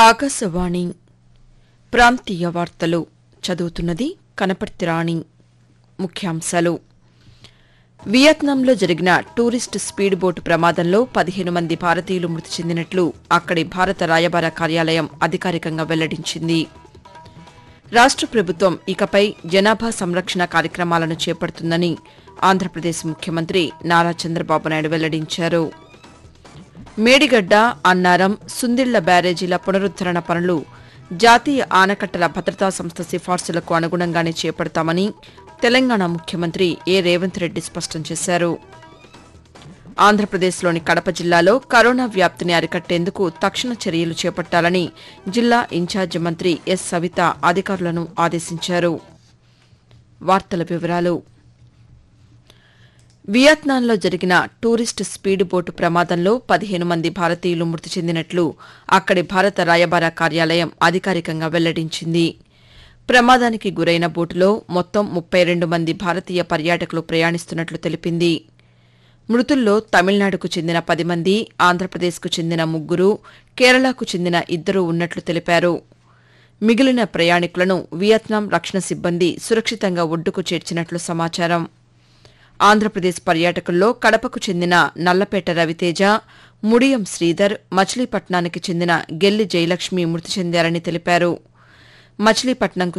ఆకాశవాణి ప్రాంతీయ వార్తలు చదువుతున్నది కనపర్తి రాణి ముఖ్యాంశాలు వియత్నాంలో జరిగిన టూరిస్ట్ స్పీడ్ బోటు ప్రమాదంలో పదిహేను మంది భారతీయులు మృతి చెందినట్లు అక్కడి భారత రాయబార కార్యాలయం అధికారికంగా వెల్లడించింది రాష్ట ప్రభుత్వం ఇకపై జనాభా సంరక్షణ కార్యక్రమాలను చేపడుతుందని ఆంధ్రప్రదేశ్ ముఖ్యమంత్రి నారా చంద్రబాబు నాయుడు వెల్లడించారు మేడిగడ్డ అన్నారం సుందిళ్ల బ్యారేజీల పునరుద్దరణ పనులు జాతీయ ఆనకట్టల భద్రతా సంస్థ సిఫార్సులకు అనుగుణంగానే చేపడతామని తెలంగాణ ముఖ్యమంత్రి ఏ రేవంత్ రెడ్డి స్పష్టం చేశారు ఆంధ్రప్రదేశ్లోని కడప జిల్లాలో కరోనా వ్యాప్తిని అరికట్టేందుకు తక్షణ చర్యలు చేపట్టాలని జిల్లా ఇన్ఛార్జి మంత్రి ఎస్ సవిత అధికారులను ఆదేశించారు వార్తల వివరాలు వియత్నాంలో జరిగిన టూరిస్ట్ స్పీడ్ బోటు ప్రమాదంలో పదిహేను మంది భారతీయులు మృతి చెందినట్లు అక్కడి భారత రాయబార కార్యాలయం అధికారికంగా వెల్లడించింది ప్రమాదానికి గురైన బోటులో మొత్తం ముప్పై రెండు మంది భారతీయ పర్యాటకులు ప్రయాణిస్తున్నట్లు తెలిపింది మృతుల్లో తమిళనాడుకు చెందిన పది మంది ఆంధ్రప్రదేశ్కు చెందిన ముగ్గురు కేరళకు చెందిన ఇద్దరు ఉన్నట్లు తెలిపారు మిగిలిన ప్రయాణికులను వియత్నాం రక్షణ సిబ్బంది సురక్షితంగా ఒడ్డుకు చేర్చినట్లు సమాచారం ఆంధ్రప్రదేశ్ పర్యాటకుల్లో కడపకు చెందిన నల్లపేట రవితేజ ముడియం శ్రీధర్ మచిలీపట్నానికి చెందిన గెల్లి జయలక్ష్మి మృతి చెందారని తెలిపారు మచిలీపట్నంకు